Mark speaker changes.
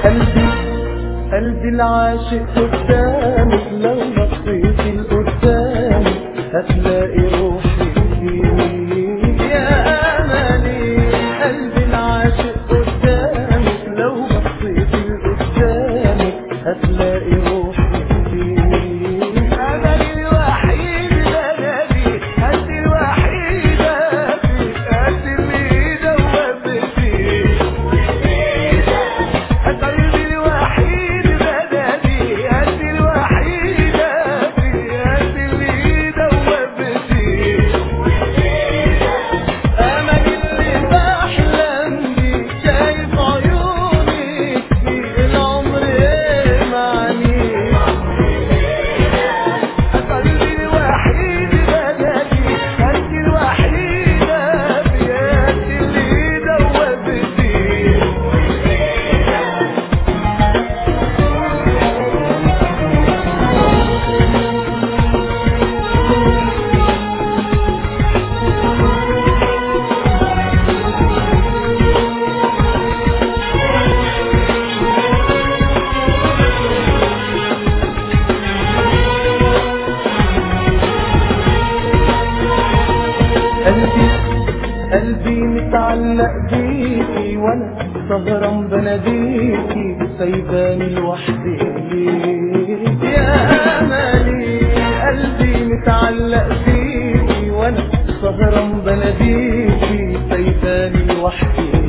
Speaker 1: قلبي قلبي العاشق قدامك لو بصيتي لقدامك هتلاقي روحي فيك يا املي قلبي العاشق قدامك لو بصيتي لقدامك هتلاقي روحي فيك املي الوحيد بلدي انت الوحيده فيك انت اللي دوبتي قلبي الوحيد بدني انت الوحيدة في انت اللي دوبتي امل اللي بحلم بيه شايف عيونك في العمر معني قلبي الوحيد بدني انت الوحيدة في انت اللي دوبتي قلبي قلبي متعلق بيكي وانا سهران بناديكي سايباني لوحدي ليك يا املي قلبي متعلق بيكي وانا سهران بناديكي سايباني لوحدي